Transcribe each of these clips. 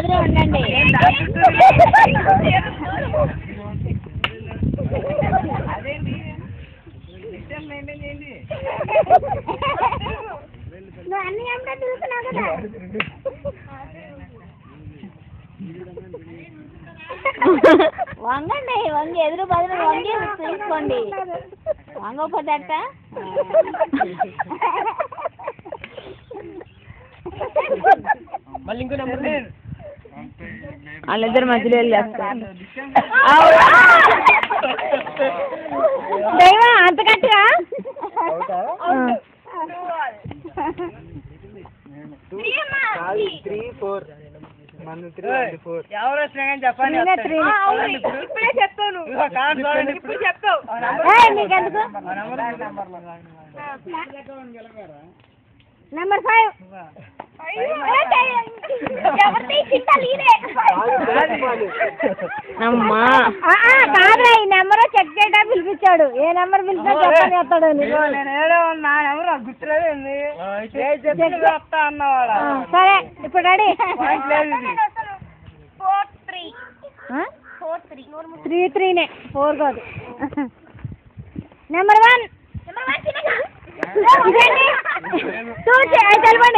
మాదిరి ఉండండి నువ్వు అన్ని ఏమిటో చూస్తున్నావు కదా వంగండి వంగి ఎదురు బదులు వంగి తీసుకోండి వంగకపోతే అట్ట మళ్ళీ ఇంకో నెంబర్ వాళ్ళిద్దరు మధ్యలో వెళ్ళేస్తారు దైవం అంత కట్టరా త్రీ ఫోర్ మన త్రీ అండ్ ఫోర్ ఎవరు వచ్చినా కానీ చెప్పండి నేనే three. ఇప్పుడే చెప్తాను ఇప్పుడు చెప్తావు నీకెందుకు నెంబర్ ఫైవ్ అమ్మా కాదురా ఈ నెంబర్ చెక్ చేయడానికి పిలిపించాడు ఏ నెంబర్ పిలిచినా చెప్పని వస్తాడు నేను ఏదో ఉన్నా ఎవరు గుర్తులేదు ఏంది? ఏ చెప్తే వస్తా అన్నవాడ సరే ఇప్పుడు రెడీ పాయింట్ లేదు ఇది త్రీ త్రీనే ఫోర్ కాదు నెంబర్ వన్ ఇదేంటి టూ తెలపండి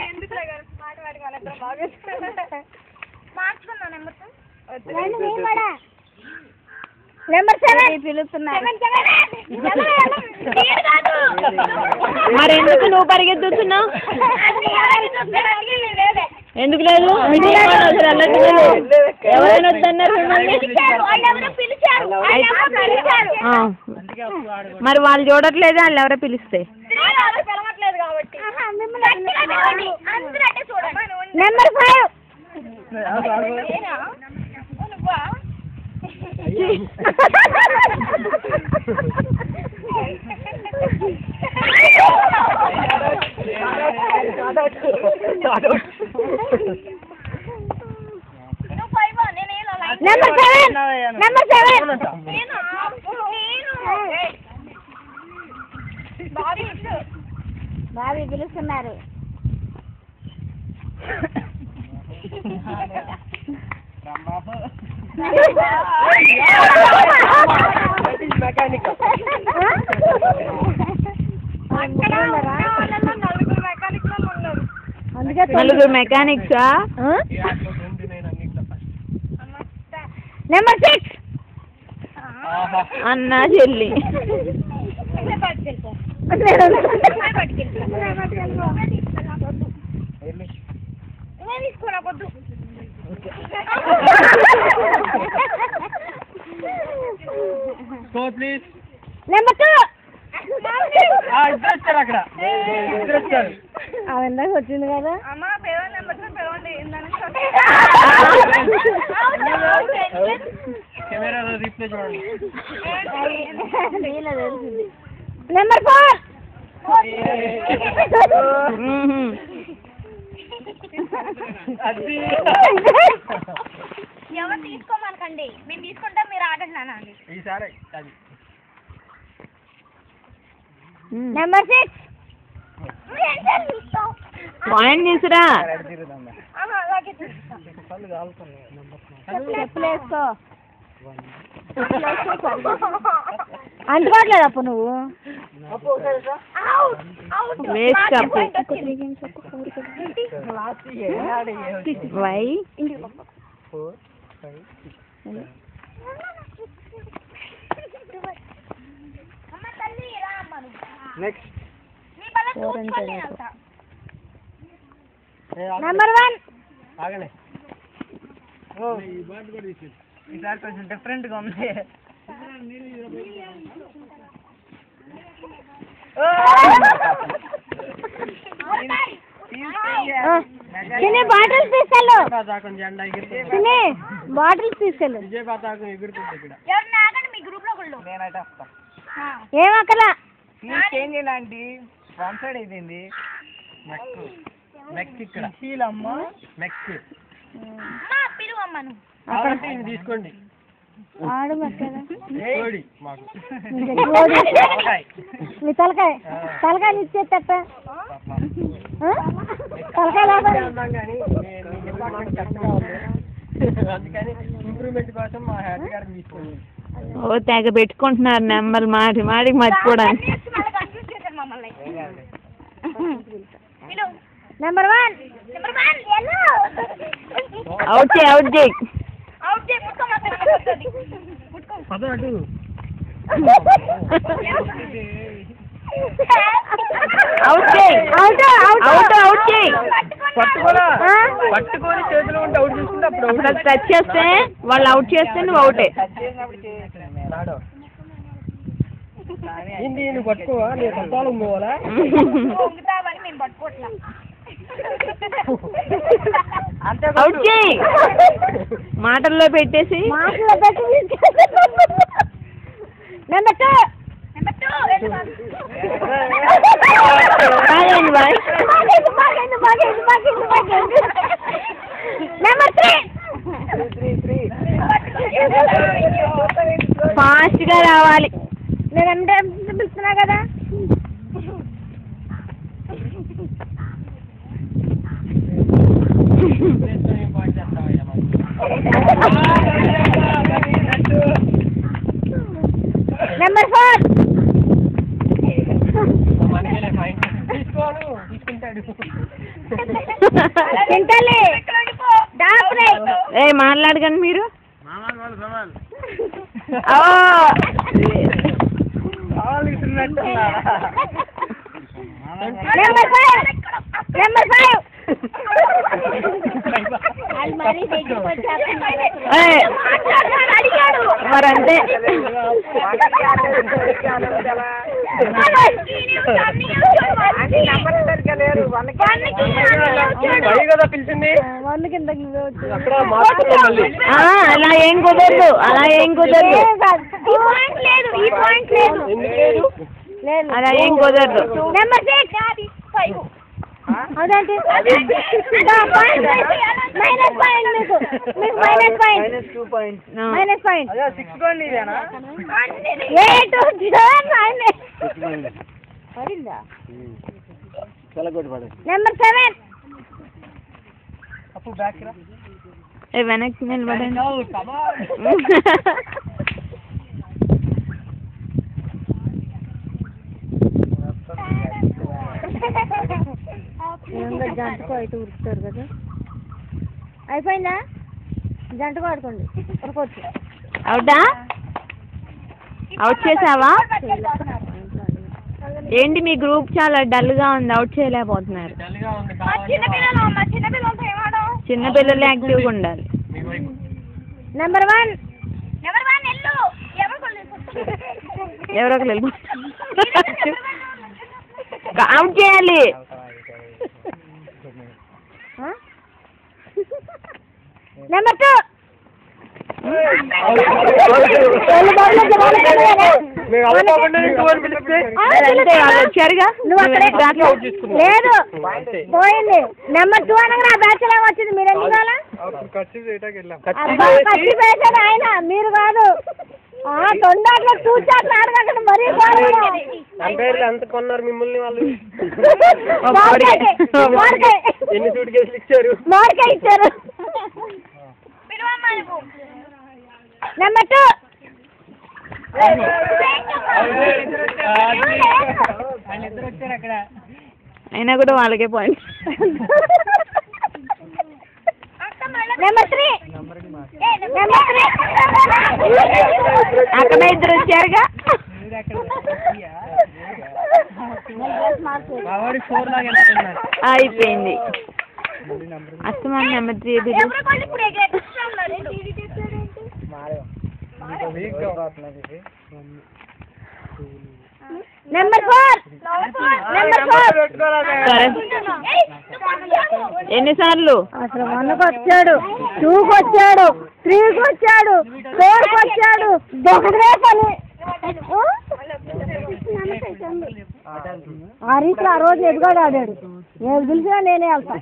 నెంబర్ సెవెన్ పిలుస్తున్నారు మరి ఎందుకు నువ్వు పరిగెత్తుతున్నావు ఎందుకు లేదు మీటింగ్ వాళ్ళు అసలు వెళ్ళట్లేదు ఎవరైనా వద్దన్నారు మిమ్మల్ని ఆ. మరి వాళ్ళు చూడట్లేదు వాళ్ళు ఎవరో పిలిస్తే number five number seven number seven Bobby పిలుస్తున్నారు మెకానిక్ అందుకే నలుగురు మెకానిక్సా నెంబర్ సిక్స్ అన్న చెల్లి సో ప్లీజ్ నెంబర్ టూ ఇద్దరు వచ్చారు అక్కడ ఇద్దరు వచ్చారు ఆమె ఇందాక వచ్చింది కదా కెమెరాలో రీప్లే చూడండి నెంబర్ ఫోర్ మ్మ్హ్మ్. అది ఎవరు తీసుకోమనకండి మేము తీసుకుంటాం మీరు ఆడండి ఈసారి అది మ్మ్. నెంబర్ సిక్స్ పాయింట్ తీసురా చెప్పులు వేసుకో అంటుకోవట్లేదు అప్పు నువ్వు waste cup why four five అమ్మ తల్లి రా అమ్మ నువ్వు. నెక్స్ట్ నీ బల్ల చూసుకొని వెళ్తా. నెంబర్ వన్ ఆగలే ఓ ఈసారి కొంచెం డిఫరెంట్ గా ఉంది ఓ! చిన్ని బాటిల్స్ తీసుకెళ్ళు పతాకం జెండా ఎగురుతుంది చిన్ని బాటిల్స్ తీసుకెళ్ళు విజయ పతాకం ఎగురుతుంది ఇక్కడ ఎవరిని ఆగండి మీ గ్రూప్ లో ఒకళ్ళు నేనైతే వస్తా ఏం అక్కలా ప్లీజ్ చేంజ్ ఇలాంటి వన్ సైడ్ అయిపోయింది నెక్ నెక్ ఇక్కడ శీలమ్మ నెక్ అమ్మ పిలువు అమ్మ నువ్వు కాబట్టి ఇది తీసుకోండి ఆడు మర్చిపోయారా? కోడి మాకు ఇంకా కోడి. తలకాయ. మీ తలకాయ తలకాయ ఇచ్చేట తలకాయ లేకపోతే చేద్దాం కానీ నేను మాకు చక్కగా ఉంది అందుకని ఇంప్రూవ్మెంట్ కోసం మా హ్యాపీ గారిని తీసుకోండి ఓ తెగ పెట్టుకుంటున్నారు నెంబర్ మాటి మాటికి మర్చిపోవడానికి మళ్ళీ కన్ఫ్యూజ్ చేశారు మమ్మల్ని పిలు number one number one yellow out చేయి అవుట్ చేయి అవుట్ చేయి ముట్టుకో మాత్రం ముట్టుకో పద అటు అవుట్ చేయి అవుట్ అవుట్ అవుట్ అవుట్ చేయి పట్టుకోరా ఆ? పట్టుకొని చేతిలో ఉంటే అవుట్ చేసుకుంటే అప్పుడు అప్పుడు అది టచ్ చేస్తే వాళ్ళు అవుట్ చేస్తే నువ్వు అవుటే రాడు ఏంటి నువ్వు పట్టుకోవా నేను పట్టాలు పోవాలా పొంగుతావని మేము పట్టుకోవట్లా అవుట్ చేయి మాటల్లో పెట్టేసి మాటలో పెట్టి నెంబర్ టూ నెంబర్ టూ బాగైంది బాయ్ బాగైంది బాగైంది బాగైంది బాగైంది బాగైంది నెంబర్ త్రీ ఫాస్ట్ గా రావాలి నేను అంటే పిలుస్తున్నా కదా నెంబర్ ఫోర్ తీసుకోను తీసుకుంటాడు తింటాలి డాక్టర్ ఏ మాట్లాడకండి మీరు ఓ నెంబర్ ఫైవ్ నెంబర్ ఫైవ్ వాళ్ళు మరీ దగ్గరికి వచ్చారు ఏ, మరి అంతే పై కదా పిలిచింది వంద కిందకి నువ్వే వచ్చావు. అక్కడ మార్చుకున్నాం మళ్ళీ ఆ, అలా ఏం కుదరదు అలా ఏం కుదరదు ఏం కాదు. ఈ పాయింట్ లేదు ఈ పాయింట్ లేదు ఎందుకు లేదు లేదు అలా ఏం కుదరదు నెంబర్ సిక్స్ అదేంటి మైనస్ పాయింట్ మీకు మీకు మైనస్ పాయింట్ టూ పాయింట్స్ ఆ. మైనస్ పాయింట్ అదే సిక్స్ పాయింట్ ఇదేనా ఎయిట్ మైనస్ పడిందా నెంబర్ సెవెన్ అప్పుడు బ్యాక్ రా ఏ వెనక్కి నిలబడండి ఏముందో జంటకు అయితే ఉరుకుతారు కదా అయిపోయిందా జంటకు ఆడుకోండి ఉరకొచ్చు అవుటా అవుట్ చేసావా ఏంటి మీ గ్రూప్ చాలా డల్ గా ఉంది అవుట్ చేయలేకపోతున్నారు చలిగా ఉంది మా చిన్నపిల్లలు మా చిన్నపిల్లలతో ఏమాడో చిన్న పిల్లలు యాక్టివ్గా ఉండాలి మీ వైపు నెంబర్ వన్ నెంబర్ వన్ ఎల్లు ఎవరు కొలేదు ఎవరో ఒకరు వెళ్ళి అవుట్ చేయాలి నెంబర్ టూ మేము అనుకోకుండా టూ అని పిలిస్తే అంతే వాళ్ళు వచ్చారుగా నువ్వు అక్కడే దాంట్లో లేదు పోయింది నెంబర్ టూ అనగా నా బ్యాచ్ లో వచ్చింది మీరు ఎందుకు రాలా? అప్పుడు ఖర్చు చేయటానికి వెళ్ళాం అబ్బా ఖర్చు పెట్టాడు ఆయన మీరు కాదు ఆ తొండాట్లో చూచాట్లు ఆడకండి మరీ ఘోరంగా. అంపైర్లు ఎంత కొన్నారు మిమ్మల్ని వాళ్ళు మామిడికాయ, మామిడికాయ. ఎన్ని సూట్ కేసులు ఇచ్చారు మామిడికాయ ఇచ్చారు పిలువమ్మా నువ్వు నెంబర్ టూ ఆయన ఇద్దరు వచ్చారు అక్కడ అయినా కూడా వాళ్ళకే point number three number three అక్కడ ఇద్దరు వచ్చారుగా మీరు అక్కడ మా వాడి ఫోర్ లాగా వెళ్తున్నారు అయిపోయింది అస్తమాన్ నెంబర్ త్రీ బిల్లు ఎవరు కొళ్ళు ఇప్పుడు ఎగరేస్తా ఉన్నారు నెంబర్ ఫోర్ నెంబర్ ఫోర్ సరే ఎన్నిసార్లు అసలు వన్కి వచ్చాడు టూకి వచ్చాడు త్రీకి వచ్చాడు ఫోర్కి వచ్చాడు ఒకటే పని ఆ రీతిలో ఆ రోజు ఎదుగాడు ఆడాడు నేను పిలిచినా నేనే వెళ్తా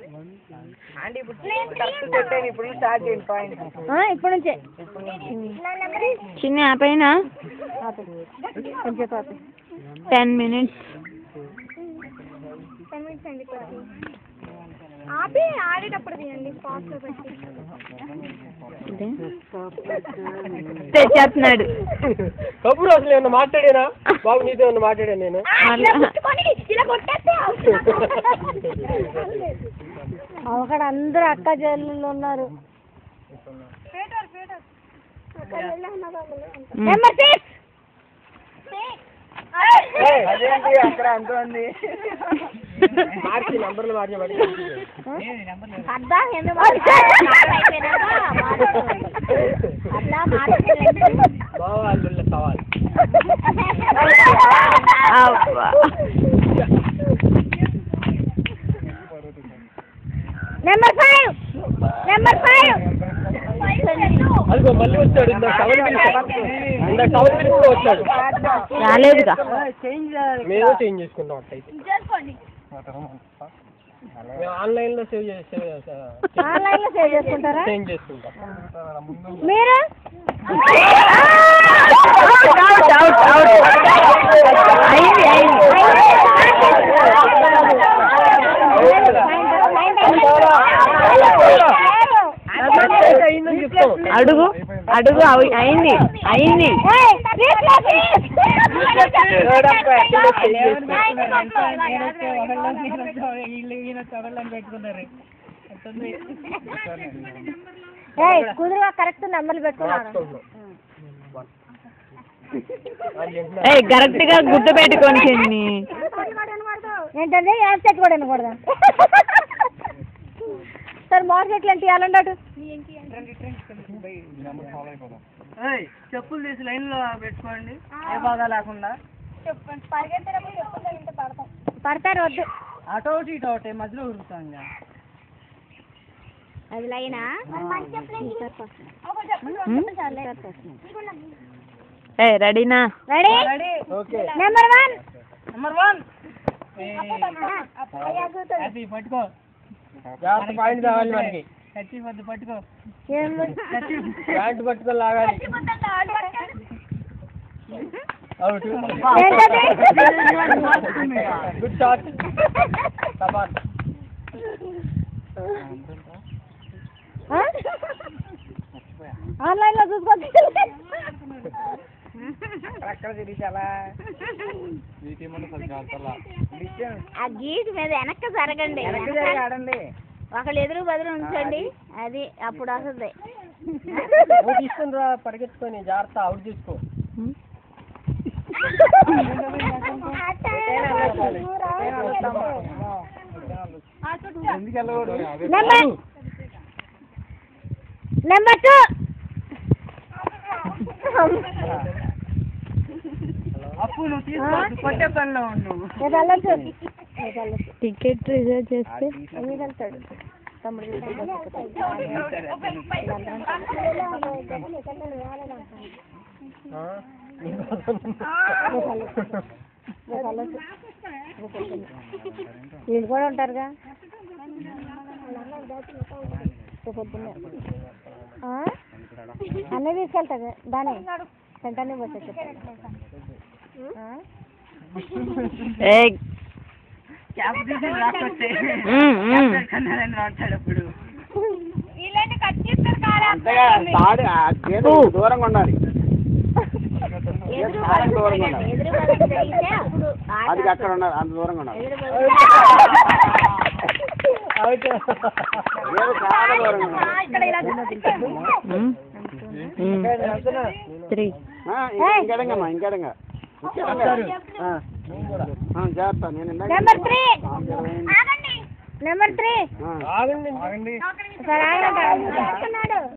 ఆ, ఇప్పటి నుంచే చిన్న ఆ పైన ఆపు. కొంచెం ఆపు. టెన్ మినిట్స్ ఆపి ఆడేటప్పుడు తీయండి స్పాట్స్ పెట్టి తెచ్చేస్తున్నాడు కబురు అసలు ఏమన్నా మాట్లాడానా బాబు నీతో ఏమన్నా మాట్లాడాను నేను ఇలా ముట్టుకొని ఇలా కొట్టేస్తే అక్కడ అందరూ అక్క చెల్లెళ్ళు ఉన్నారు నెంబర్ సిక్స్ అదేంటి అక్కడ అంత ఉంది మార్చి నంబర్లు మార్చబడి అద్దా ఎందుకు అట్లా మాట్లాడండి బావ అల్లుళ్ళ సవాల్ అబ్బా. నెంబర్ ఫైవ్ నెంబర్ ఫైవ్ అదిగో మళ్ళీ వచ్చాడు ఇందాక సవల్ పిలిచి ఇందాక సవల్ పిలిచి వచ్చాడు రాలేదుగా మేము చేంజ్ చేసుకుంటాం అట్లయితే చేసుకోండి మేము ఆన్లైన్ లో సేవ్ చేసి ఆన్లైన్ లో సేవ్ చేసుకుంటారా చేంజ్ చేసుకుంటాం మీరు అవుట్ అవుట్ అవుట్ అయింది అయింది అయిందని చెప్తాం అడుగు అడుగు అవి- అయింది అయింది పెట్టుకున్నారు కుదురుగా కరెక్ట్ నెంబర్లు పెట్టుకున్నాడు ఏ కరెక్ట్ గా గుర్తు పెట్టుకోండి చిన్ని ఏంటంటే యాప్సెట్ కూడా వినకూడదా సార్ మార్కెట్ అంటే ఇవ్వాలంటాడు ఏయ్, చెప్పులు తీసి లైన్ లో పెట్టుకోండి ఏ బాధ లేకుండా చెప్పండి పరిగెత్తేటప్పుడు చెప్పులు తగిలితే పడతాం పడతారు వద్దు అటు ఒకటి ఇటు ఒకటి మధ్యలో ఉరుకుతాం ఇంకా అది లైనా ఏ రెడీనా ready ready okay number one number one అది పట్టుకో జాగ్రత్త పాయింట్ కావాలి మనకి కచ్చి పద్దు పట్టుకో ప్యాంట్ పట్టుకొని లాగాలి out good shot come on online లో చూసుకోవచ్చు అక్కడ తిరిగి అలా ఆ గీట్ మీద వెనక్కి జరగండి వెనక్కి జరిగి ఆడండి ఒకళ్ళు ఎదురు బదులు ఉంచండి అది అప్పుడు వస్తుంది నువ్వు తీసుకుని రా పరిగెత్తుకొని జాగ్రత్త అవుట్ తీసుకో ఎందుకు వెళ్ళకూడదు నెంబర్ నెంబర్ టూ అప్పు నువ్వు తీసుకో కొట్టే పనిలో ఉండు రేపు వెళ్ళొచ్చు రేపు వెళ్ళొచ్చు టికెట్ రిజర్వ్ చేస్తే ఎన్ని వెళ్తాడు తమ్ముడు ఆ? వీళ్ళు కూడా ఉంటారుగా రేపు పొద్దున్నే. ఆ? అన్నీ తీసుకెళ్తాడు దాని వెంటనే పోతే ఏ క్యాప్ తీసి రాకొస్తే మ్మ్, మ్మ్. కన్నాలని రాస్తాడు అప్పుడు ఇలాంటి కట్ చేస్తారు కారా దూరంగా ఉండాలి ఎదురు చాలా బదులు దూరంగా జరగండి. ఉండాలి. ఎదురు బదులు జరిగితే అప్పుడు ఆట అది అక్కడ ఉండాలి అంత దూరంగా ఉండాలి ఎదురు బదులు అవుట్ ఏదో చాలా దూరంగా ఉండాలి ఇక్కడ ఇలా మ్మ్. మ్మ్. త్రీ ఆ, ఇంకా- ఇంకెడంగమ్మా ఇంకెడంగా ఇంకెడంగా. ఆ. ఆ, జాగ్రత్త నేను ఇందాక నెంబర్ త్రీ ఆగండి నెంబర్ త్రీ ఆ. ఆగండి ఆగండి సరే ఆగండి.